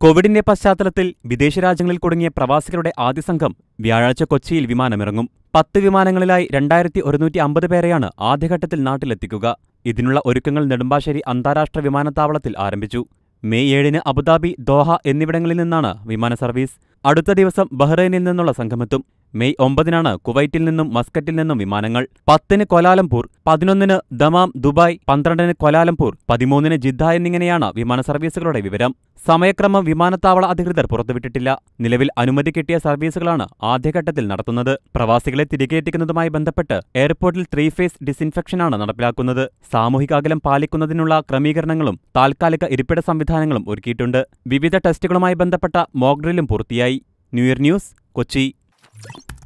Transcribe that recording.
കോവിഡിന്റെ പശ്ചാത്തലത്തിൽ വിദേശ രാജ്യങ്ങളിൽ കുടുങ്ങിയ പ്രവാസികളുടെ ആദ്യ സംഘം വ്യാഴാഴ്ച കൊച്ചിയിൽ വിമാനമിറങ്ങും പത്ത് വിമാനങ്ങളിലായി രണ്ടായിരത്തി ഒരുന്നൂറ്റി അമ്പത് പേരെയാണ് ആദ്യഘട്ടത്തിൽ നാട്ടിലെത്തിക്കുക ഇതിനുള്ള ഒരുക്കങ്ങൾ നെടുമ്പാശ്ശേരി അന്താരാഷ്ട്ര വിമാനത്താവളത്തിൽ ആരംഭിച്ചു മെയ് ഏഴിന് അബുദാബി ദോഹ എന്നിവിടങ്ങളിൽ നിന്നാണ് വിമാന സർവീസ് അടുത്ത ദിവസം ബഹ്റൈനിൽ നിന്നുള്ള സംഘമെത്തും മെയ് ഒമ്പതിനാണ് കുവൈറ്റിൽ നിന്നും മസ്കറ്റിൽ നിന്നും വിമാനങ്ങൾ പത്തിന് കൊലാലംപൂർ പതിനൊന്നിന് ദമാം ദുബായ് പന്ത്രണ്ടിന് കൊലാലംപൂർ പതിമൂന്നിന് ജിദ്ദ എന്നിങ്ങനെയാണ് വിമാന സർവീസുകളുടെ വിവരം സമയക്രമം വിമാനത്താവള അധികൃതർ പുറത്തുവിട്ടിട്ടില്ല നിലവിൽ അനുമതി കിട്ടിയ സർവീസുകളാണ് ആദ്യഘട്ടത്തിൽ നടത്തുന്നത് പ്രവാസികളെ തിരികെ എത്തിക്കുന്നതുമായി ബന്ധപ്പെട്ട് എയർപോർട്ടിൽ ത്രീ ഫേസ് ഡിസിൻഫെക്ഷനാണ് നടപ്പിലാക്കുന്നത് സാമൂഹിക അകലം പാലിക്കുന്നതിനുള്ള ക്രമീകരണങ്ങളും താൽക്കാലിക ഇരിപ്പിട സംവിധാനങ്ങളും ഒരുക്കിയിട്ടുണ്ട് വിവിധ ടെസ്റ്റുകളുമായി ബന്ധപ്പെട്ട മോക്ക് ഡ്രില്ലും പൂർത്തിയായി ന്യൂഇയർ ന്യൂസ് കൊച്ചി